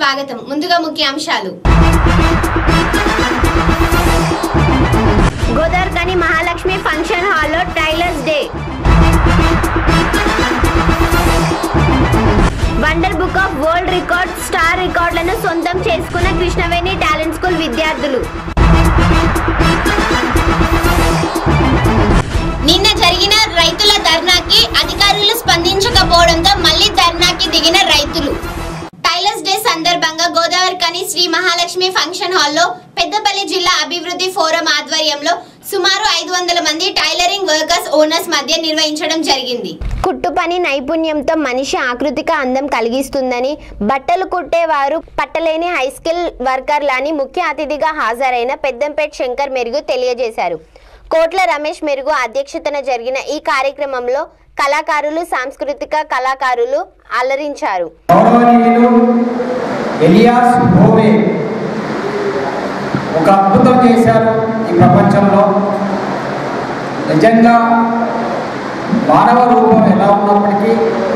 స్వాగతం ముందుగా ముఖ్యాంశాలు గోదావరికని మహాలక్ష్మి ఫంక్షన్ హాల్లో tailors day wonder book of world record star రికార్డులను సొంతం చేసుకున్న కృష్ణవేణి టాలెంట్ స్కూల్ విద్యార్థులు నిన్న జరిగిన రైతుల ధర్నాకి అధికారులు స్పందించకపోవడంతో మళ్ళీ ధర్నాకి దిగిన రైతులు టైలర్స్ డే సందర్భంగా గోదావరి కని శ్రీ మహాలక్ష్మి ఫంక్షన్ హాల్లో పెద్దపల్లి జిల్లా అభివృద్ధి ఫోరం ఆధ్వర్యంలో సుమారు ఐదు వందల మంది టైలరింగ్ వర్కర్స్ ఓనర్స్ మధ్య నిర్వహించడం జరిగింది కుట్టు పని నైపుణ్యంతో మనిషి ఆకృతిక అందం కలిగిస్తుందని బట్టలు కుట్టేవారు పట్టలేని హై స్కిల్ వర్కర్లని ముఖ్య అతిథిగా హాజరైన పెద్దంపేట్ శంకర్ మెరుగు తెలియజేశారు కోట్ల రమేష్ మెరుగు అధ్యక్షతన జరిగిన ఈ కార్యక్రమంలో కళాకారులు సాంస్కృతిక కళాకారులు అలరించారు గౌరవనీయులు ఎలియాస్ హోవే ఒక అద్భుతం చేశారు ఈ ప్రపంచంలో నిజంగా మానవ రూపం ఎలా ఉన్నప్పటికీ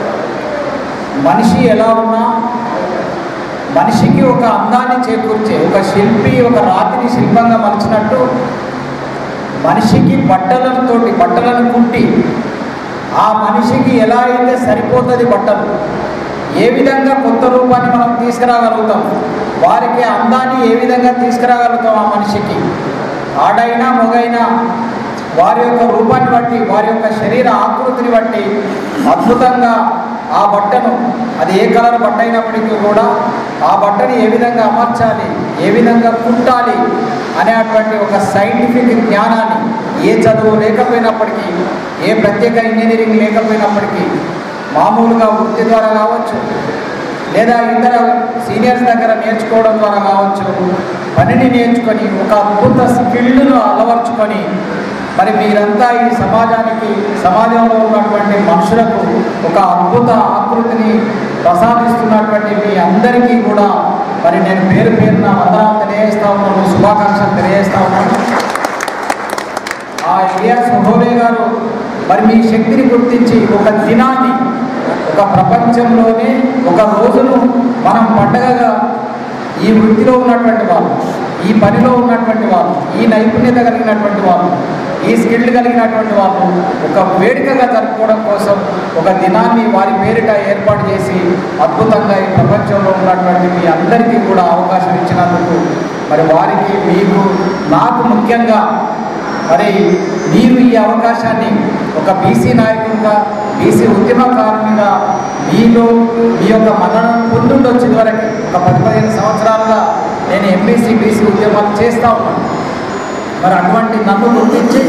మనిషి ఎలా ఉన్నా మనిషికి ఒక అందాన్ని చేకూర్చే ఒక శిల్పి ఒక రాతిని శిల్పంగా మలిచినట్టు మనిషికి బట్టలతోటి బట్టలను కుట్టి ఆ మనిషికి ఎలా అయితే సరిపోతుంది బట్టలు ఏ విధంగా కొత్త రూపాన్ని మనం తీసుకురాగలుగుతాం వారికి అందాన్ని ఏ విధంగా తీసుకురాగలుగుతాం ఆ మనిషికి ఆడైనా మొగైనా వారి యొక్క రూపాన్ని బట్టి వారి యొక్క శరీర ఆకృతిని బట్టి అద్భుతంగా ఆ బట్టను అది ఏ కలర్ బట్ట అయినప్పటికీ కూడా ఆ బట్టని ఏ విధంగా అమర్చాలి ఏ విధంగా కుట్టాలి అనేటువంటి ఒక సైంటిఫిక్ జ్ఞానాన్ని ఏ చదువు లేకపోయినప్పటికీ ఏ ప్రత్యేక ఇంజనీరింగ్ లేకపోయినప్పటికీ మామూలుగా వృత్తి ద్వారా కావచ్చు లేదా ఇతర సీనియర్స్ దగ్గర నేర్చుకోవడం ద్వారా కావచ్చు పనిని నేర్చుకొని ఒక అద్భుత స్కిల్ను అలవర్చుకొని మరి మీరంతా ఈ సమాజానికి సమాజంలో ఉన్నటువంటి మనుషులకు ఒక అద్భుత ఆకృతిని ప్రసాదిస్తున్నటువంటి మీ అందరికీ కూడా మరి నేను పేరు పేరున వందనాలు తెలియజేస్తా ఉన్నాను శుభాకాంక్షలు తెలియజేస్తా ఉన్నాను ఆ ఇలియాస్ హోవే గారు మరి మీ శక్తిని గుర్తించి ఒక దినాన్ని ఒక ప్రపంచంలోనే ఒక రోజును మనం పండగగా ఈ వృత్తిలో ఉన్నటువంటి వాళ్ళు ఈ పనిలో ఉన్నటువంటి వాళ్ళు ఈ నైపుణ్యత కలిగినటువంటి వాళ్ళు ఈ స్కిల్ కలిగినటువంటి వాళ్ళు ఒక వేడుకగా జరుపుకోవడం కోసం ఒక దినాన్ని వారి పేరిట ఏర్పాటు చేసి అద్భుతంగా ఈ ప్రపంచంలో ఉన్నటువంటి మీ అందరికీ కూడా అవకాశం ఇచ్చినందుకు మరి వారికి మీకు నాకు ముఖ్యంగా మరి మీరు ఈ అవకాశాన్ని ఒక బీసీ నాయకుడిగా బీసీ ఉద్యమకారునిగా మీలో మీ యొక్క మరణం పొందుండొచ్చు వరకు ఒక పది పదిహేను సంవత్సరాలుగా నేను ఎంబీసీ బీసీ ఉద్యమాలు చేస్తూ ఉన్నాను మరి అటువంటి నన్ను గుర్తించి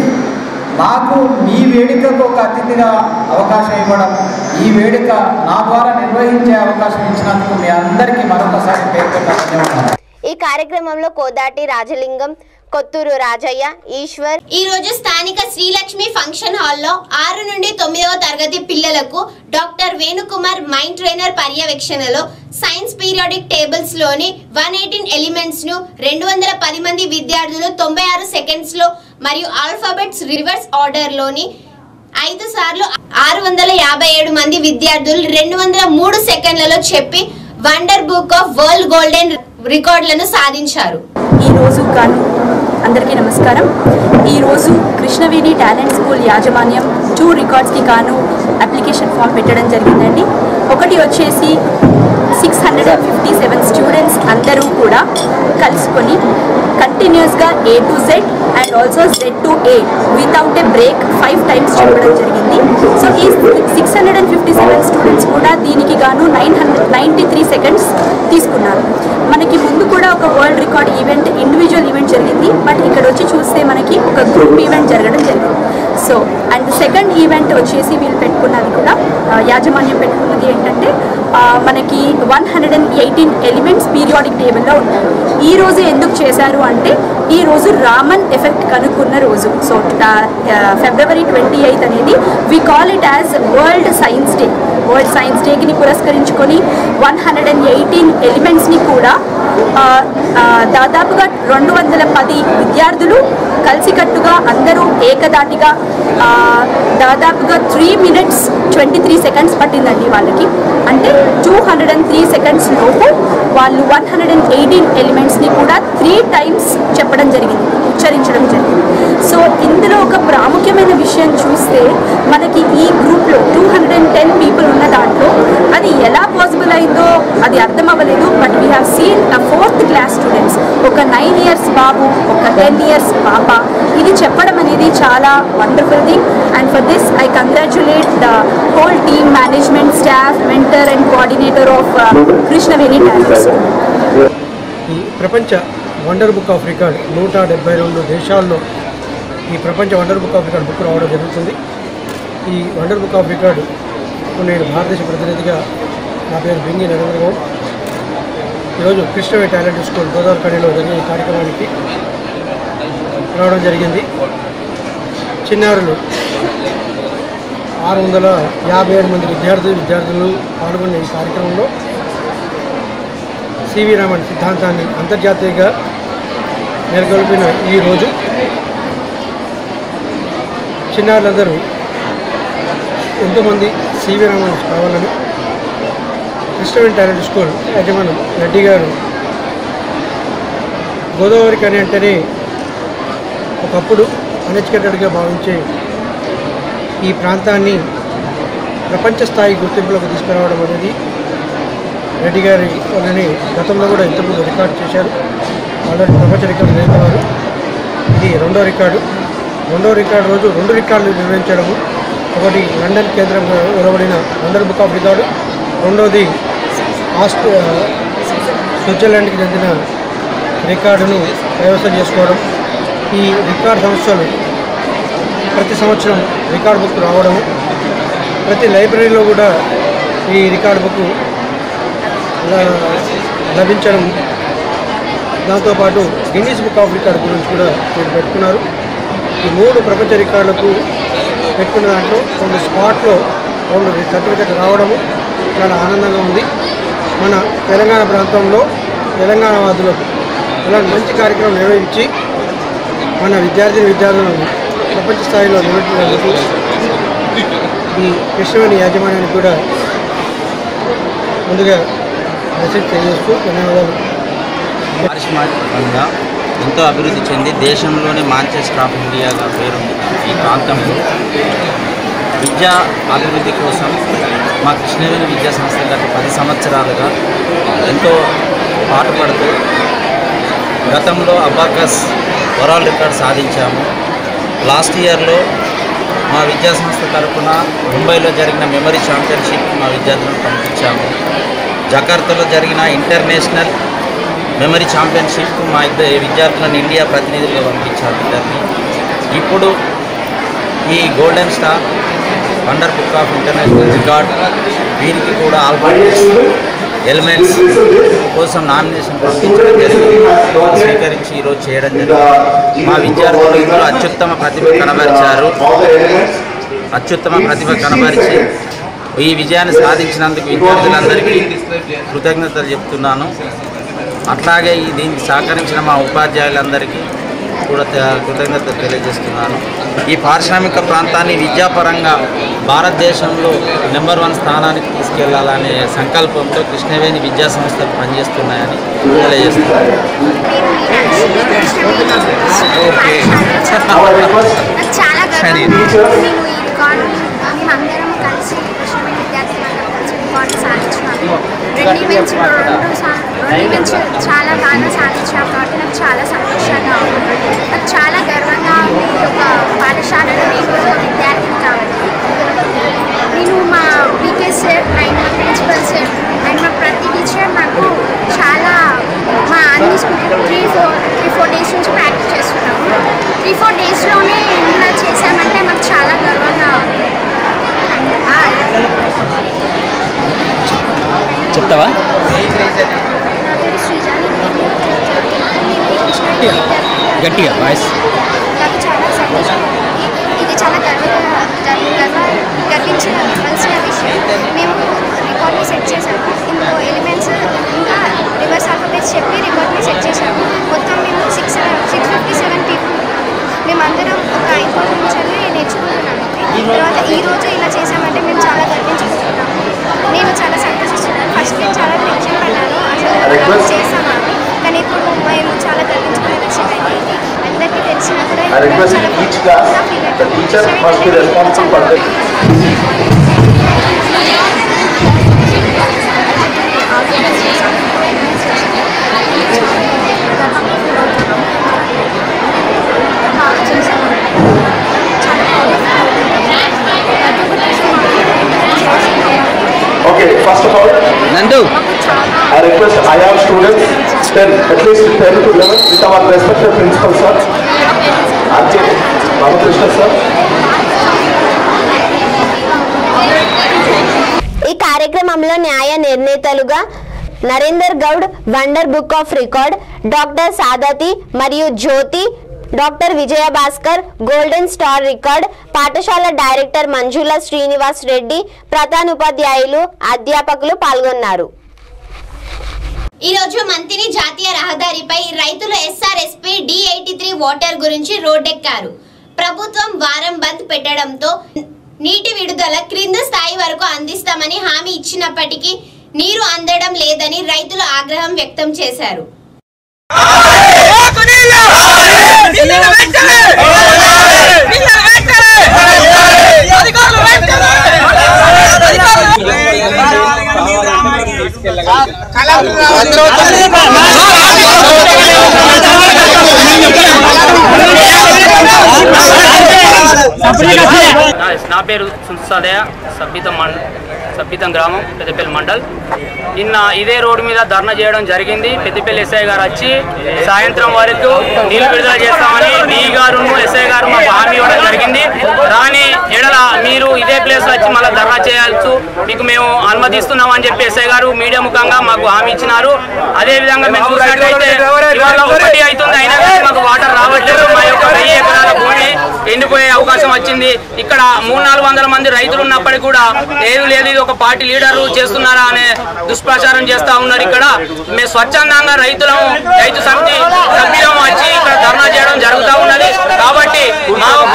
నాకు మీ వేడుకకు ఒక అతిథిగా అవకాశం ఇవ్వడం ఈ వేడుక నా ద్వారా నిర్వహించే అవకాశం ఇచ్చినందుకు మీ అందరికీ మరొకసారి పేర్కొన్న ధన్యవాదాలు ఈ కార్యక్రమంలో కోదాటి రాజలింగం కొత్తూరు రాజయ్య ఈశ్వర్ ఈ రోజు స్థానిక శ్రీలక్ష్మి ఫంక్షన్ హాల్లో ఆరు నుండి తొమ్మిదవ తరగతి పిల్లలకు డాక్టర్ వేణుకుమార్ మైండ్ ట్రైనర్ పర్యవేక్షణలో సైన్స్ పీరియాడిక్ టేబుల్స్ లోని వన్ ఎయిటీన్ ఎలిమెంట్స్ ను రెండు వందల పది మంది విద్యార్థులు తొంభై ఆరు సెకండ్స్ లో మరియు ఆల్ఫాబెట్స్ రివర్స్ ఆర్డర్ లోని ఐదు సార్లు ఆరు వందల యాభై ఏడు మంది విద్యార్థులు రెండు వందల మూడు సెకండ్లలో చెప్పి wonder book of world golden రికార్డులను సాధించారు ఈరోజు గాను అందరికీ నమస్కారం ఈరోజు కృష్ణవేణి టాలెంట్ స్కూల్ యాజమాన్యం టూ రికార్డ్స్కి గాను అప్లికేషన్ ఫామ్ పెట్టడం జరిగిందండి ఒకటి వచ్చేసి six hundred and fifty seven students అందరూ కూడా కలుసుకొని కంటిన్యూస్గా A to Z and also Z to A without a break five times చూడడం జరిగింది సో ఈ six hundred and fifty seven students కూడా దీనికి గాను nine hundred ninety three seconds తీసుకున్నారు మనకి ముందు కూడా ఒక world record event individual event జరిగింది బట్ ఇక్కడ వచ్చి చూస్తే మనకి ఒక గ్రూప్ ఈవెంట్ జరగడం జరిగింది సో అండ్ సెకండ్ ఈవెంట్ వచ్చేసి వీళ్ళు పెట్టుకున్నది కూడా ఆ, యాజమాన్యం పెట్టుకున్నది ఏంటంటే ఆ, మనకి one hundred and eighteen elements periodic టేబుల్లో ఉన్నాయి ఈ రోజు ఎందుకు చేశారు అంటే ఈ రోజు రామన్ ఎఫెక్ట్ కనుక్కున్న రోజు సో ఫిబ్రవరి ట్వంటీ ఎయిత్ అనేది we call it as world science day world science డేకి పురస్కరించుకొని వన్ హండ్రెడ్ అండ్ ఎయిటీన్ ఎలిమెంట్స్ని కూడా ఆ, ఆ, దాదాపుగా రెండు వందల పది విద్యార్థులు కలిసికట్టుగా అందరూ ఏకదాటిగా ఆ, దాదాపుగా three minutes twenty three seconds పట్టిందండి వాళ్ళకి అంటే two hundred and three seconds లోపు వాళ్ళు వన్ హండ్రెడ్ అండ్ ఎయిటీన్ ఎలిమెంట్స్ని కూడా త్రీ టైమ్స్ చెప్పడం జరిగింది ఉచ్చరించడం జరిగింది సో ఇందులో ఒక ప్రాముఖ్యమైన విషయం చూస్తే మనకి ఈ గ్రూప్లో two hundred and ten people ఉన్న దాంట్లో అది ఎలా పాసిబుల్ అయిందో అది అర్థం అవ్వలేదు but we have seen a fourth class students ఒక నైన్ ఇయర్స్ బాబు ఒక టెన్ ఇయర్స్ పాప ఇది చెప్పడం అనేది చాలా wonderful thing and for this I congratulate the whole team management staff mentor and coordinator of Krishnaveni talents ఈ ప్రపంచ వండర్ బుక్ ఆఫ్ రికార్డ్ నూట డెబ్బై రెండు దేశాల్లో ఈ ప్రపంచ wonder book of record book రావడం జరుగుతుంది ఈ వండర్ బుక్ ఆఫ్ రికార్డు నేను భారతదేశ ప్రతినిధిగా నా పేరు బింగి నరేంద్ర గౌడ్ ఈరోజు కృష్ణవే టాలెంట్ స్కూల్ గోదావరి కడిలో జరిగిన ఈ కార్యక్రమానికి రావడం జరిగింది చిన్నారులు ఆరు వందల యాభై ఏడు మంది విద్యార్థులు విద్యార్థులు పాల్గొన్న ఈ కార్యక్రమంలో సివి రామన్ సిద్ధాంతాన్ని అంతర్జాతీయంగా నెలకొల్పిన ఈ రోజు చిన్నారులందరూ ఎంతోమంది సివి రామన్ కావాలని కృష్ణవేణి టాలెంట్ స్కూల్ యజమానం రెడ్డి గారు గోదావరి కని అంటేనే ఒకప్పుడు అన్ఎడ్యుకేటెడ్గా భావించే ఈ ప్రాంతాన్ని ప్రపంచ స్థాయి గుర్తింపులోకి తీసుకురావడం అనేది రెడ్డి గారి వాళ్ళని గతంలో కూడా ఇంతకుముందు రికార్డు చేశారు ఆల్రెడీ ప్రపంచ రికార్డు నేర్పేవారు ఇది రెండో రికార్డు రెండో రికార్డు రోజు రెండు రికార్డులు నిర్వహించడము ఒకటి లండన్ కేంద్రంగా వెలువడిన లండన్ బుక్ ఆఫ్ రికార్డు రెండోది ఆస్ట్రే స్విట్జర్లాండ్కి చెందిన రికార్డును కైవసం చేసుకోవడం ఈ రికార్డు సంస్థలు ప్రతి సంవత్సరం రికార్డు బుక్ రావడము ప్రతి లైబ్రరీలో కూడా ఈ రికార్డు బుక్ ల- లభించడం దాంతోపాటు గిన్నీస్ బుక్ ఆఫ్ రికార్డ్ గురించి కూడా మీరు పెట్టుకున్నారు ఈ మూడు ప్రపంచ రికార్డులకు పెట్టుకున్న దాంట్లో రెండు స్పాట్లో రెండు సర్టిఫికెట్ రావడము చాలా ఆనందంగా ఉంది మన తెలంగాణ ప్రాంతంలో తెలంగాణ వాదులకు ఇలాంటి మంచి కార్యక్రమం నిర్వహించి మన విద్యార్థిని విద్యార్థులను ప్రపంచ స్థాయిలో నిలబెట్టినందుకు ఈ కృష్ణవేణి యాజమాన్యానికి కూడా ముందుగా మెసేజ్ తెలియజేస్తూ ధన్యవాదాలు పారిశ్రామికంగా ఎంతో అభివృద్ధి చెంది దేశంలోనే మాంచెస్టర్ ఆఫ్ ఇండియాగా పేరుంది ఈ ప్రాంతంలో విద్యా అభివృద్ధి కోసం మా కృష్ణవేణి విద్యా సంస్థ గత పది సంవత్సరాలుగా ఎంతో పాటుపడుతూ గతంలో అబాకస్ వరల్డ్ రికార్డ్ సాధించాము లాస్ట్ ఇయర్లో మా విద్యా సంస్థ తరపున ముంబైలో జరిగిన మెమరీ ఛాంపియన్షిప్ మా విద్యార్థులను పంపించాము జకార్తాలో జరిగిన ఇంటర్నేషనల్ మెమరీ ఛాంపియన్షిప్ మా ఇద్దరు విద్యార్థులను ఇండియా ప్రతినిధులుగా పంపించారు ఇద్దరిని ఇప్పుడు ఈ golden star wonder book of international record వీరికి కూడా ఆల్బర్ట్స్ ఎలిమెంట్స్ కోసం నామినేషన్ పంపించడం జరిగింది స్వీకరించి ఈరోజు చేయడం జరిగింది మా విద్యార్థులు ఇందులో అత్యుత్తమ ప్రతిభ కనబరిచారు అత్యుత్తమ ప్రతిభ కనబరిచి ఈ విజయాన్ని సాధించినందుకు విద్యార్థులందరికీ కృతజ్ఞతలు చెప్తున్నాను అట్లాగే ఈ దీనికి సహకరించిన మా ఉపాధ్యాయులందరికీ కూడా తె- కృతజ్ఞతలు తెలియజేస్తున్నాను ఈ పారిశ్రామిక ప్రాంతాన్ని విద్యాపరంగా భారతదేశంలో నెంబర్ వన్ స్థానానికి తీసుకెళ్లాలనే సంకల్పంతో కృష్ణవేణి విద్యా సంస్థలు పనిచేస్తున్నాయని తెలియజేస్తున్నాను నాకు చాలా గర్వంగా ఉంది. నేను ఈ రికార్డు మేమందరం కలిసి కృష్ణమైన విద్యార్థులందరం కలిసి రికార్డు సాధించినాము రెండు ఈవెంట్స్ రెండు సా- రెండు ఈవెంట్స్ చాలా బాగా సాధించాం కాబట్టి నాకు చాలా సంతోషంగా ఉంది నాకు చాలా గర్వంగా ఉంది ఒక పాఠశాలలో నేను ఒక విద్యార్థిని కాబట్టి నేను మా పీకే సార్ అండ్ మా ప్రిన్సిపల్ సార్ అండ్ మా ప్రతి టీచర్ నాకు చాలా మా అన్ని three four three four days నుంచి ప్రాక్టీస్ చేస్తున్నాము త్రీ ఫోర్ డేస్లోనే ఇలా చేశామంటే మాకు చాలా గర్వంగా ఉంది చెప్తావా నా పేరు శ్రీజాని గట్టిగా వాయిస్ నాకు చాలా సంతోషంగా ఉంది ఇది చాలా గర్వ గర్వ గర్వించిన వలసిన విషయం మేము రికార్డ్ని సెట్ చేసాము ఇంకో ఎలిమెంట్స్ ఇంకా రివర్స్ ఆల్ఫాబెట్స్ చెప్పి రికార్డ్ని సెట్ చేసాము మొత్తం మేము six six fifty seven people నేర్చుకుంటున్నాను తర్వాత ఈ రోజు ఇలా చేసామంటే మేము చాలా గర్వించుకుంటున్నాము నేను చాలా సంతోషిస్తున్నాను ఫస్ట్ నేను చాలా టెన్షన్ పడ్డాను అసలు ఇలా చేస్తామని కానీ ఇప్పుడు మేము చాలా గర్వించుకునే విషయం అయింది అందరికీ తెలిసినా కూడా I request in each class, the teacher must be responsible for the Okay, first of all, నందు I request IR students, 10, at least 10 to 11, with our respective principal sir, Arjit Ramakrishna sir. ఈ కార్యక్రమంలో న్యాయ నిర్ణేతలుగా Narender Goud wonder book of record doctor సాదతి మరియు Jyothi doctor Vijaya Bhaskar golden star record పాఠశాల director Manjula Srinivas Reddy ప్రధానోపాధ్యాయులు అధ్యాపకులు పాల్గొన్నారు ఈ రోజు మంతిని జాతీయ రహదారిపై రైతులు SRSP D eighty three water గురించి రోడ్డెక్కారు ప్రభుత్వం వారం బంద్ పెట్టడంతో నీటి విడుదల క్రింద స్థాయి వరకు అందిస్తామని హామీ ఇచ్చినప్పటికీ నీరు అందడం లేదని రైతులు ఆగ్రహం వ్యక్తం చేశారు నా- నా పేరు సుల్సాదయ సబ్బితం మండ సబ్బితం గ్రామం పెద్దపల్లి మండల్ నిన్న ఇదే రోడ్డు మీద ధర్నా చేయడం జరిగింది పెద్దపల్లి ఎస్ఐ గారు వచ్చి సాయంత్రం వరకు నీళ్లు విడుదల చేస్తామని డి గారు ఎస్ఐ గారు మాకు హామీ ఇవ్వడం జరిగింది రాని ఎడల మీరు ఇదే ప్లేస్ వచ్చి మళ్ళీ ధర్నా చేయవచ్చు మీకు మేము అనుమతిస్తున్నాం అని చెప్పి ఎస్ఐ గారు మీడియా ముఖంగా మాకు హామీ ఇచ్చినారు అదే విధంగా మేము చూసినట్లయితే ఇవాళ ఒకటి అవుతుంది అయినా కానీ మాకు వాటర్ రావట్లేదు మా యొక్క వెయ్యి ఎకరాల భూమి ఎండిపోయే అవకాశం వచ్చింది ఇక్కడ మూడు నాలుగు వందల మంది రైతులు ఉన్నప్పటికీ కూడా ఏది లేదు ఇది ఒక పార్టీ లీడర్లు చేస్తున్నారా అనే దుష్ప్రచారం చేస్తా ఉన్నారు ఇక్కడ మేము స్వచ్ఛందంగా రైతులము రైతు సమితి సభ్యులం వచ్చి ఇక్కడ ధర్నా చేయడం జరుగుతూ ఉన్నది కాబట్టి మా యొక్క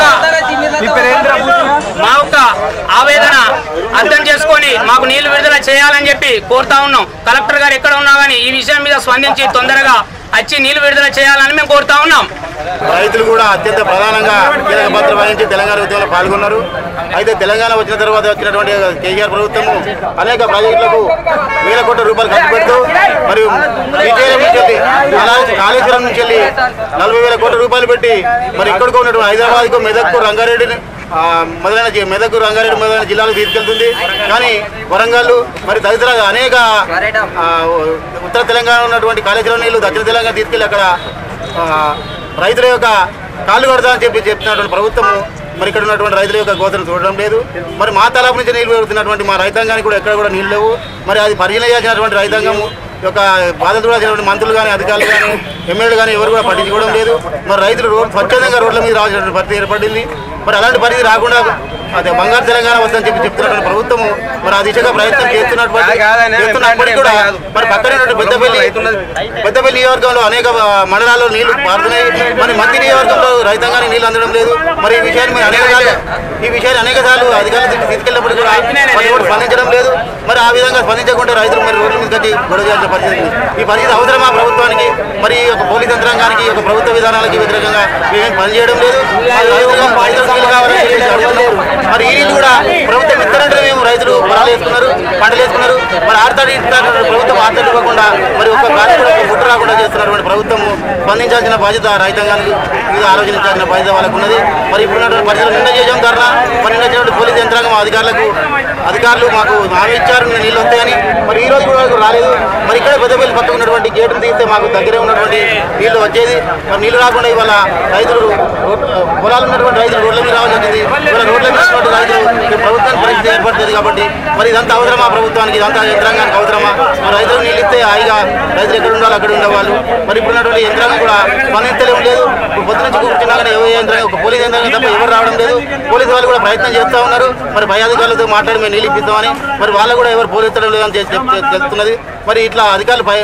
మా యొక్క ఆవేదన అర్థం చేసుకొని మాకు నీళ్లు విడుదల చేయాలని చెప్పి కోరుతా ఉన్నాం కలెక్టర్ గారు ఎక్కడ ఉన్నా కానీ ఈ విషయం మీద స్పందించి తొందరగా వచ్చి నీళ్లు విడుదల చేయాలని మేము కోరుతా ఉన్నాం రైతులు కూడా అత్యంత ప్రధానంగా కీలక పాత్ర వహించి తెలంగాణ ఉద్యమంలో పాల్గొన్నారు అయితే తెలంగాణ వచ్చిన తర్వాత వచ్చినటువంటి కేసీఆర్ ప్రభుత్వము అనేక ప్రాజెక్టులకు వేల కోట్ల రూపాయలు ఖర్చు పెడుతూ మరియు శ్రీశైలం నుంచి వెళ్ళి కాళే- కాళేశ్వరం నుంచి వెళ్ళి నలభై వేల కోట్ల రూపాయలు పెట్టి మరి ఇక్కడికి ఉన్నటువంటి హైదరాబాద్కు మెదక్కు రంగారెడ్డిని ఆ, మొదలైన జి- మెదక్ రంగారెడ్డి మొదలైన జిల్లాలకు తీసుకెళ్తుంది కానీ వరంగల్ మరి తదితర అనేక ఆ, ఉత్తర తెలంగాణ ఉన్నటువంటి కాళేశ్వరం నీళ్లు దక్షిణ తెలంగాణ తీసుకెళ్లి అక్కడ ఆ, రైతుల యొక్క కాళ్ళు కొడతామని చెప్పి చెప్తున్నటువంటి ప్రభుత్వము మరి ఇక్కడ ఉన్నటువంటి రైతుల యొక్క గోతను చూడడం లేదు మరి మా తలాపు నుంచి నీళ్లు పెడుతున్నటువంటి మా రైతాంగానికి కూడా ఎక్కడ కూడా నీళ్లు లేవు మరి అది పరిశీలన చేసినటువంటి రైతాంగము యొక్క బాధలు చూడాల్సినటువంటి మంత్రులు కానీ అధికారులు కానీ ఎమ్మెల్యేలు కానీ ఎవరు కూడా పట్టించుకోవడం లేదు మరి రైతులు రోడ్ స్వచ్ఛందంగా రోడ్ల మీద రావాల్సినటువంటి పరిస్థితి ఏర్పడింది మరి అలాంటి పరిస్థితి రాకుండా అదే బంగారు తెలంగాణ వస్తుందని చెప్పి చెప్తున్నటువంటి ప్రభుత్వము మరి ఆ దిశగా ప్రయత్నం చేస్తున్నటువంటి చేస్తున్నప్పటికీ కూడా మరి పక్కనే ఉన్నటువంటి పెద్దపల్లి పెద్దపల్లి నియోజకవర్గంలో అనేక ఆ, మండలాల్లో నీళ్లు పారుతున్నాయి మరి మంత్రి నియోజకవర్గంలో రైతాంగానికి నీళ్లు అందడం లేదు మరి ఈ విషయాన్ని మేము అనేక సార్లు ఈ విషయాన్ని అనేక సార్లు అధికారుల దృష్టికి తీసుకెళ్ళినప్పుడు కూడా మరి ఎవరు స్పందించడం లేదు మరి ఆ విధంగా స్పందించకుండా రైతులు మరి రోడ్ల మీద కట్టి గొడవ చేయాల్సిన పరిస్థితి ఉంది. ఈ పరిస్థితి అవసరమా ప్రభుత్వానికి మరి ఈ యొక్క పోలీస్ యంత్రాంగానికి ఈ యొక్క ప్రభుత్వ విధానాలకి వ్యతిరేకంగా మేమేం పనిచేయడం లేదు మరి రైతులుగా బాధితులకు నీళ్లు కావాలని చెప్పేసి అడుగుతున్నాం. మరి ఈ నీళ్ళు కూడా ప్రభుత్వం ఇస్తారంటే మేము రైతులు పొలాలు వేసుకున్నారు పంటలు వేసుకున్నారు మరి ఆడతాడు ఇస్తారు ప్రభుత్వం ఆడతాడు ఇవ్వకుండా మరి ఒక్క గాలి కూడా ఒక గుట్టు రాకుండా చేస్తున్నటువంటి ప్రభుత్వం స్పందించాల్సిన బాధ్యత రైతాంగానికి ఇది ఆలోచించాల్సిన బాధ్యత వాళ్ళకు ఉన్నది మరి ఇప్పుడున్నటువంటి పరిస్థితులు నిన్న చేసాం ధర్నా మరి నిన్న చేసినటువంటి పోలీస్ యంత్రాంగం అధికారులకు అధికారులు మాకు హామీ ఇచ్చారు నిన్న నీళ్ళు వస్తాయని మరి ఈ రోజు కూడా వరకు రాలేదు మరి ఇక్కడ పెద్దపల్లి పక్కన ఉన్నటువంటి గేటును తీస్తే మాకు దగ్గరే ఉన్నటువంటి నీళ్లు వచ్చేది మరి నీళ్లు రాకుండా ఇవాళ రైతులు రోడ్- పొలాలు ఉన్నటువంటి రైతులు రోడ్ల మీద రావాల్సి వచ్చింది ఇవాళ రోడ్ల మీద ఉన్నటువంటి రైతులు ఈ ప్రభుత్వానికి పరిస్థితి ఏర్పడుతుంది కాబట్టి మరి ఇదంతా అవసరమా ప్రభుత్వానికి ఇదంతా యంత్రాంగానికి అవసరమా మరి రైతులకు నీళ్ళు ఇస్తే హాయిగా రైతులు ఎక్కడ ఉండాలి అక్కడ ఉండేవాళ్ళు మరి ఇప్పుడు ఉన్నటువంటి యంత్రాంగం కూడా స్పందించలేం లేదు ఇప్పుడు పొద్దు నుంచి కూర్చున్నా కానీ ఏ యంత్రాంగం ఒక పోలీస్ యంత్రాంగం తప్ప ఎవరు రావడం లేదు పోలీసు వాళ్ళు కూడా ప్రయత్నం చేస్తూ ఉన్నారు మరి పై అధికారులతో మాట్లాడి మేము నీళ్ళు ఇప్పిస్తామని మరి వాళ్ళు కూడా ఎవరు పోలీసు లేదని చెప్పి చెప్- చెప్తున్నది మరి ఇట్లా అధికారులు పై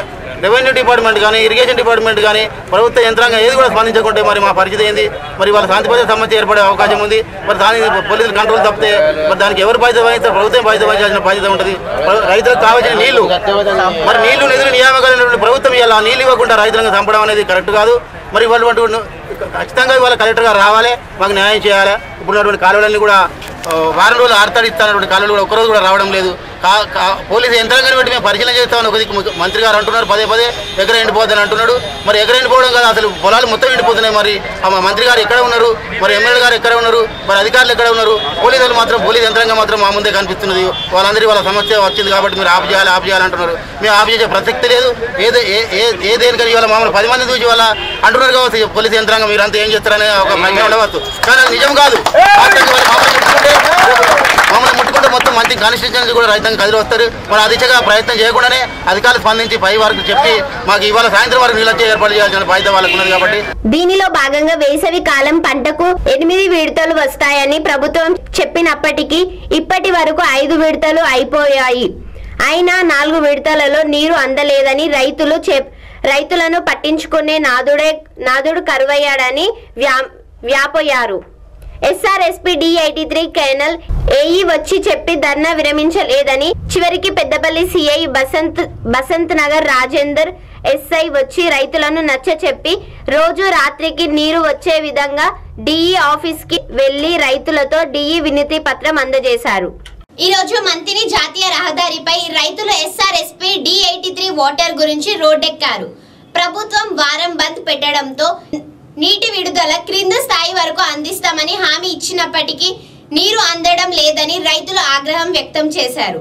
రెవెన్యూ డిపార్ట్మెంట్ కానీ ఇరిగేషన్ డిపార్ట్మెంట్ కానీ ప్రభుత్వ యంత్రాంగం ఏది కూడా స్పందించకుంటే మరి మా పరిస్థితి ఏంది మరి వాళ్ళ శాంతి భద్రత సమస్య ఏర్పడే అవకాశం ఉంది మరి దానికి పోలీసులు కంట్రోల్ తప్పితే మరి దానికి ఎవరు బాధ్యత వహిస్తారు ప్రభుత్వం బాధ్యత వహించాల్సిన బాధ్యత ఉంటుంది ప్ర- రైతులకు కావాల్సిన నీళ్లు మరి నీళ్లు నిధులు నియామకాలైనటువంటి ప్రభుత్వం ఇవాళ ఆ నీళ్ళు ఇవ్వకుండా రైతులను చంపడం అనేది కరెక్ట్ కాదు మరి వాళ్ళు ఖచ్చితంగా ఇవాళ కలెక్టర్ గారు రావాలి మాకు న్యాయం చేయాలి ఇప్పుడున్నటువంటి కాలువలన్నీ కూడా ఆ, వారం రోజులు ఆడతాడిస్తానటువంటి కాలువలు కూడా ఒక్కరోజు కూడా రావడం లేదు కా కా- పోలీసు యంత్రాంగాన్ని బట్టి మేము పరిశీలన చేస్తామని ఒక దిక్కు ముఖ్య- మంత్రి గారు అంటున్నారు పదే పదే ఎకర ఎండిపోద్దని అంటున్నాడు మరి ఎకర ఎండిపోవడం కాదు అసలు పొలాలు మొత్తం ఎండిపోతున్నాయి మరి ఆ మా మంత్రి గారు ఎక్కడ ఉన్నారు మరి ఎమ్మెల్యే గారు ఎక్కడ ఉన్నారు మరి అధికారులు ఎక్కడ ఉన్నారు పోలీసులు మాత్రం పోలీస్ యంత్రాంగం మాత్రం మా ముందే కనిపిస్తున్నది వాళ్ళందరికీ వాళ్ళ సమస్య వచ్చింది కాబట్టి మీరు ఆఫ్ చేయాలి ఆఫ్ చేయాలి అంటున్నారు మేము ఆఫ్ చేసే ప్రసక్తి లేదు ఏదో ఏ ఏ- ఏ దేనికని ఇవాళ మామూలు పది మంది చూసి వాళ్ళ అంటున్నారు కావచ్చు పోలీస్ యంత్రాంగం మీరంతా ఏం చేస్తారనే ఒక ప్రశ్న ఉండవచ్చు కానీ అది నిజం కాదు వాస్తవంగా వాళ్ళు మమ్మల్ని ముట్టుకుంటే మమ్మల్ని ముట్టుకుంటే మొత్తం మంచి కాన్స్టిట్యూషన్ కూడా రైతాంగం కదిలి వస్తారు మరి ఆ దిశగా ప్రయత్నం చేయకుండానే అధికారులు స్పందించి పై వరకు చెప్పి మాకు ఇవాళ సాయంత్రం వరకు నీళ్ళొచ్చే ఏర్పాటు చేయాల్సిన బాధ్యత వాళ్ళకు ఉన్నది కాబట్టి దీనిలో భాగంగా వేసవి కాలం పంటకు ఎనిమిది విడతలు వస్తాయని ప్రభుత్వం చెప్పినప్పటికీ ఇప్పటి వరకు ఐదు విడతలు అయిపోయాయి అయినా నాలుగు విడతలలో నీరు అందలేదని రైతులు చెప్ రైతులను పట్టించుకునే నాదుడే నాదుడు కరువయ్యాడని వ్యా వ్యాపోయారు SRSP D eighty three canal AE వచ్చి చెప్పి ధర్నా విరమించలేదని చివరికి పెద్దపల్లి సిఐ బసంత్ బసంత్ నగర్ రాజేందర్ ఎస్ఐ వచ్చి రైతులను నచ్చ చెప్పి రోజు రాత్రికి నీరు వచ్చే విధంగా డిఈ ఆఫీస్ కి వెళ్లి రైతులతో డిఈ వినతి పత్రం అందజేశారు ఈ రోజు మంతిని జాతీయ రహదారిపై రైతులు SRSP D eighty three water గురించి రోడ్డెక్కారు ప్రభుత్వం వారం బంద్ పెట్టడంతో నీటి విడుదల క్రింద స్థాయి వరకు అందిస్తామని హామీ ఇచ్చినప్పటికీ నీరు అందడం లేదని రైతులు ఆగ్రహం వ్యక్తం చేశారు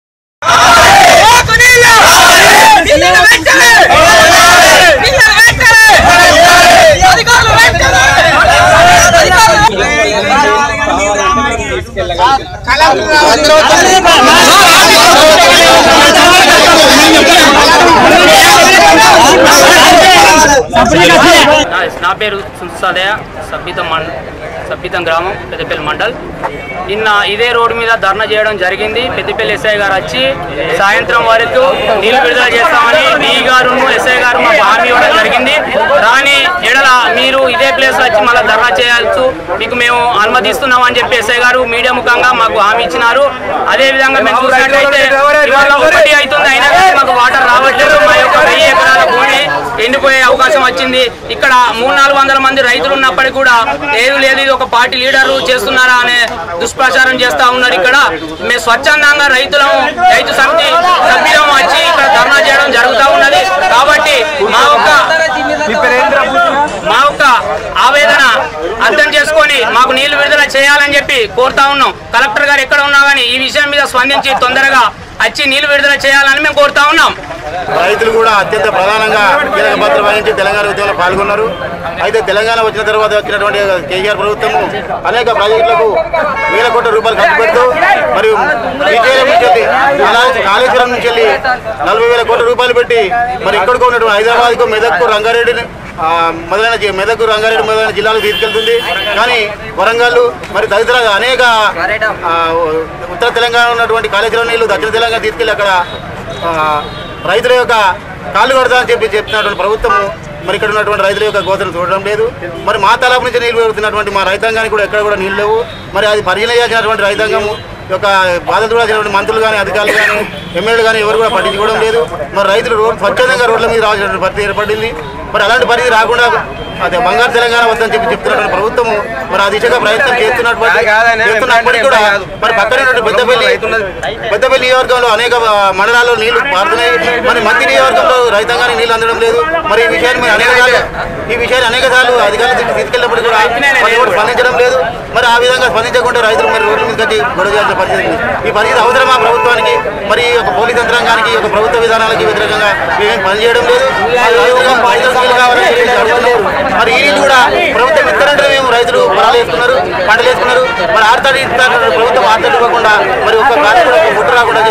నా- నా పేరు సుల్సాదయ సబ్బితం మండ సబ్బితం గ్రామం పెద్దపల్లి మండల్ నిన్న ఇదే రోడ్డు మీద ధర్నా చేయడం జరిగింది పెద్దపల్లి ఎస్ఐ గారు వచ్చి సాయంత్రం వరకు నీళ్లు విడుదల చేస్తామని డి గారు ఎస్ఐ గారు మాకు హామీ ఇవ్వడం జరిగింది కానీ ఎడల మీరు ఇదే ప్లేస్ వచ్చి మళ్ళీ ధర్నా చేయాల్సి మీకు మేము అనుమతిస్తున్నాం అని చెప్పి ఎస్ఐ గారు మీడియా ముఖంగా మాకు హామీ ఇచ్చినారు అదే విధంగా మేము చూసినట్లయితే ఇవాళ ఒకటి అవుతుంది అయినా కానీ మాకు వాటర్ రావట్లేదు మా యొక్క వెయ్యి ఎకరాల భూమి ఎండిపోయే అవకాశం వచ్చింది ఇక్కడ మూడు నాలుగు వందల మంది రైతులు ఉన్నప్పటికీ కూడా ఏది లేదు ఇది ఒక పార్టీ లీడర్లు చేస్తున్నారా అనే దుష్ప్రచారం చేస్తా ఉన్నారు ఇక్కడ మేము స్వచ్ఛందంగా రైతులము రైతు సమితి సభ్యులం వచ్చి ఇక్కడ ధర్నా చేయడం జరుగుతూ ఉన్నది కాబట్టి మా యొక్క మా యొక్క ఆవేదన అర్థం చేసుకొని మాకు నీళ్లు విడుదల చేయాలని చెప్పి కోరుతా ఉన్నాం కలెక్టర్ గారు ఎక్కడ ఉన్నా కానీ ఈ విషయం మీద స్పందించి తొందరగా వచ్చి నీళ్లు విడుదల చేయాలని మేము కోరుతా ఉన్నాం రైతులు కూడా అత్యంత ప్రధానంగా కీలక పాత్ర వహించి తెలంగాణ ఉద్యమంలో పాల్గొన్నారు అయితే తెలంగాణ వచ్చిన తర్వాత వచ్చినటువంటి కేసీఆర్ ప్రభుత్వము అనేక ప్రాజెక్టులకు వేల కోట్ల రూపాయలు ఖర్చు పెడుతూ మరియు శ్రీశైలం నుంచి వెళ్ళి కాళే- కాళేశ్వరం నుంచి వెళ్ళి నలభై వేల కోట్ల రూపాయలు పెట్టి మరి ఇక్కడికి ఉన్నటువంటి హైదరాబాద్కు మెదక్కు రంగారెడ్డిని ఆ, మొదలైన జి- మెదక్ రంగారెడ్డి మొదలైన జిల్లాలకు తీసుకెళ్తుంది కానీ వరంగల్ మరి తదితర అనేక ఆ, ఉత్తర తెలంగాణ ఉన్నటువంటి కాళేశ్వరం నీళ్లు దక్షిణ తెలంగాణ తీసుకెళ్లి అక్కడ ఆ, రైతుల యొక్క కాళ్ళు కొడతామని చెప్పి చెప్తున్నటువంటి ప్రభుత్వము మరి ఇక్కడ ఉన్నటువంటి రైతుల యొక్క గోతను చూడడం లేదు మరి మా తలాపు నుంచి నీళ్లు పెడుతున్నటువంటి మా రైతాంగానికి కూడా ఎక్కడ కూడా నీళ్ళు లేవు మరి అది పరిశీలన చేసినటువంటి రైతాంగము యొక్క బాధలు చూడాల్సినటువంటి మంత్రులు కానీ అధికారులు కానీ ఎమ్మెల్యేలు కానీ ఎవరు కూడా పట్టించుకోవడం లేదు మరి రైతులు రోడ్ స్వచ్ఛందంగా రోడ్ల మీద రావాల్సినటువంటి పరిస్థితి ఏర్పడింది మరి అలాంటి పరిస్థితి రాకుండా అదే బంగారు తెలంగాణ వద్దని చెప్పి చెప్తున్నటువంటి ప్రభుత్వము మరి ఆ దిశగా ప్రయత్నం చేస్తున్నటువంటి చేస్తున్నప్పటికీ కూడా మరి పక్కనే ఉన్నటువంటి పెద్దపల్లి పెద్దపల్లి నియోజకవర్గంలో అనేక ఆ, మండలాల్లో నీళ్లు పారుతున్నాయి మరి మంత్రి నియోజకవర్గంలో రైతాంగానికి నీళ్లు అందడం లేదు మరి ఈ విషయాన్ని మరి అనేక సార్లు ఈ విషయాన్ని అనేక సార్లు అధికారుల దృష్టికి తీసుకెళ్ళినప్పుడు కూడా మరి ఎవరు స్పందించడం లేదు మరి ఆ విధంగా స్పందించకుండా రైతులు మరి రోడ్ల మీద కట్టి గొడవ చేయాల్సిన పరిస్థితి ఉంది. ఈ పరిస్థితి అవసరమా ప్రభుత్వానికి మరి ఈ యొక్క పోలీస్ యంత్రాంగానికి ఈ యొక్క ప్రభుత్వ విధానాలకి వ్యతిరేకంగా మేమేం పనిచేయడం లేదు మరి రైతులుగా రైతులకు నీళ్లు కావాలని చెప్పి అడుగుతున్నాం. మరి ఈ నీళ్లు కూడా ప్రభుత్వం ఇస్తారంటే మేము రైతులు పొలాలు వేసుకున్నారు పంటలు వేసుకున్నారు మరి ఆడతాడు ఇస్తారు ప్రభుత్వం ఆడతాడు ఇవ్వకుండా మరి ఒక్క కాలం కూడా ఒక గుట్టు రాకుండా చేస్తున్నటువంటి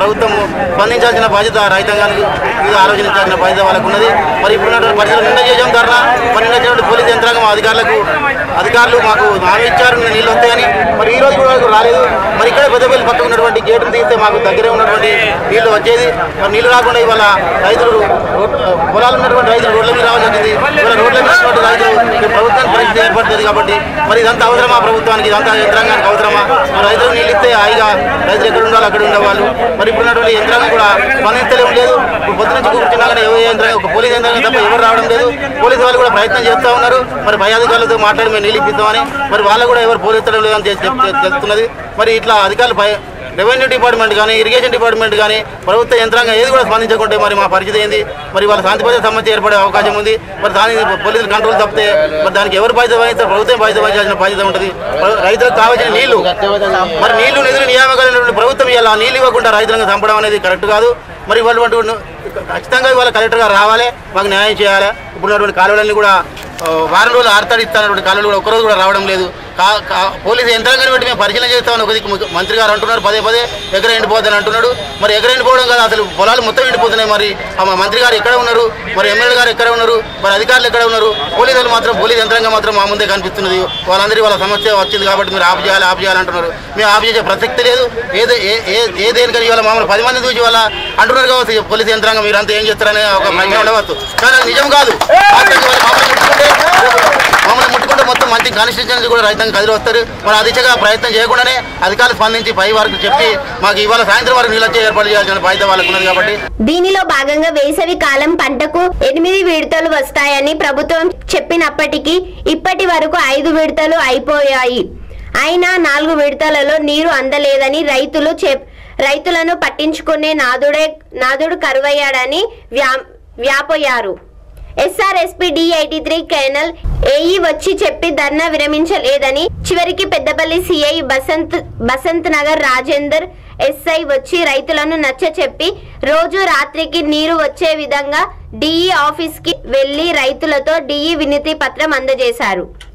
ప్రభుత్వం స్పందించాల్సిన బాధ్యత రైతాంగానికి ఇది ఆలోచించాల్సిన బాధ్యత వాళ్ళకు ఉన్నది మరి ఇప్పుడున్నటువంటి పరిస్థితులు నిన్న చేసాం ధర్నా మరి నిన్న చేసినటువంటి పోలీస్ యంత్రాంగం అధికారులకు అధికారులు మాకు హామీ ఇచ్చారు నిన్న నీళ్ళు వస్తాయని మరి ఈ రోజు కూడా రాలేదు మరి ఇక్కడ పెద్దపల్లి పక్కన ఉన్నటువంటి గేటును తీస్తే మాకు దగ్గరే ఉన్నటువంటి నీళ్లు వచ్చేది మరి నీళ్లు రాకుండా ఇవాళ రైతులు రోడ్- పొలాలు ఉన్నటువంటి రైతులు రోడ్ల మీద రావాల్సి వచ్చింది ఇవాళ రోడ్ల మీద ఉన్నటువంటి రైతులు ఈ ప్రభుత్వానికి పరిస్థితి ఏర్పడుతుంది కాబట్టి మరి ఇదంతా అవసరమా ప్రభుత్వానికి ఇదంతా యంత్రాంగానికి అవసరమా మరి రైతులకు నీళ్ళు ఇస్తే హాయిగా రైతులు ఎక్కడ ఉండాలి అక్కడ ఉండేవాళ్ళు మరి ఇప్పుడు ఉన్నటువంటి యంత్రాంగం కూడా స్పందించలేము లేదు ఇప్పుడు పొద్దు నుంచి కూర్చున్నా కానీ ఎవరు యంత్రాంగం ఒక పోలీస్ యంత్రాంగం తప్ప ఎవరు రావడం లేదు పోలీసు వాళ్ళు కూడా ప్రయత్నం చేస్తూ ఉన్నారు మరి పై అధికారులతో మాట్లాడి మేము నీళ్ళు ఇప్పిస్తామని మరి వాళ్ళు కూడా ఎవరు పోలీసు లేదని చెప్- చెప్- తెలుస్తున్నది మరి ఇట్లా అధికారులు పై రెవెన్యూ డిపార్ట్మెంట్ కానీ ఇరిగేషన్ డిపార్ట్మెంట్ కానీ ప్రభుత్వ యంత్రాంగం ఏది కూడా స్పందించకుంటే మరి మా పరిస్థితి ఏంది మరి వాళ్ళ శాంతి భద్రత సమస్య ఏర్పడే అవకాశం ఉంది మరి దాని పోలీసులు కంట్రోల్ తప్పితే మరి దానికి ఎవరు బాధ్యత వహిస్తారు ప్రభుత్వం బాధ్యత వహించాల్సిన బాధ్యత ఉంటుంది ప్ర- రైతులకు కావాల్సిన నీళ్లు మరి నీళ్లు నిధులు నియామకాలు ప్రభుత్వం ఇవ్వాలి ఆ నీళ్ళు ఇవ్వకుండా రైతులను చంపడం అనేది కరెక్ట్ కాదు మరి ఇవాళ ఖచ్చితంగా ఇవాళ కలెక్టర్ గారు రావాలి మాకు న్యాయం చేయాలి ఇప్పుడున్నటువంటి కాలువలన్నీ కూడా ఆ, వారం రోజులు ఆడతాడిస్తానటువంటి కాలువలు కూడా ఒక్కరోజు కూడా రావడం లేదు కా కా- పోలీసు యంత్రాంగాన్ని బట్టి మేము పరిశీలన చేస్తామని ఒక దిక్కు ముఖ్య- మంత్రి గారు అంటున్నారు పదే పదే ఎగర ఎండిపోతుందని అంటున్నాడు మరి ఎగర ఎండిపోవడం కాదు అసలు పొలాలు మొత్తం ఎండిపోతున్నాయి మరి ఆ మా మంత్రి గారు ఎక్కడ ఉన్నారు మరి ఎమ్మెల్యే గారు ఎక్కడ ఉన్నారు మరి అధికారులు ఎక్కడ ఉన్నారు పోలీసులు మాత్రం పోలీస్ యంత్రాంగం మాత్రం మా ముందే కనిపిస్తున్నది వాళ్ళందరి వాళ్ళ సమస్య వచ్చింది కాబట్టి మీరు ఆఫ్ చేయాలి ఆఫ్ చేయాలి అంటున్నారు మేము ఆఫ్ చేసే ప్రసక్తి లేదు ఏదో ఏ- ఏ ఏ దేనికని ఇవాళ మామూలు పది మంది చూసి వాళ్ళ అంటున్నారు కావచ్చు ఈ పోలీస్ యంత్రాంగం మీరంతా ఏం చేస్తారనే ఒక ప్రశ్న ఉండవచ్చు కానీ అది నిజం కాదు వాస్తవానికి వాళ్ళు మమ్మల్ని ముట్టుకుంటే మమ్మల్ని ముట్టుకుంటే మొత్తం మంచి కాన్స్టిట్యూషన్ కూడా రైతాంగం కదిలి వస్తారు మరి ఆ దిశగా ప్రయత్నం చేయకుండానే అధికారులు స్పందించి పై వారికి చెప్పి మాకు ఇవాళ సాయంత్రం వరకు నీళ్ళు వచ్చే ఏర్పాటు చేయాల్సిన బాధ్యత వాళ్ళకు ఉన్నది కాబట్టి దీనిలో భాగంగా వేసవి కాలం పంటకు ఎనిమిది విడతలు వస్తాయని ప్రభుత్వం చెప్పినప్పటికీ ఇప్పటి వరకు ఐదు విడతలు అయిపోయాయి అయినా నాలుగు విడతలలో నీరు అందలేదని రైతులు చెప్ రైతులను పట్టించుకునే నాదుడే నాదుడు కరువయ్యాడని వ్యా వ్యాపోయారు SRSP D eighty three canal AE వచ్చి చెప్పి ధర్నా విరమించలేదని చివరికి పెద్దపల్లి సిఐ బసంత్ బసంత్ నగర్ రాజేందర్ ఎస్ఐ వచ్చి రైతులను నచ్చ చెప్పి రోజు రాత్రికి నీరు వచ్చే విధంగా డిఈ ఆఫీస్ కి వెళ్లి రైతులతో డిఈ వినతి పత్రం అందజేశారు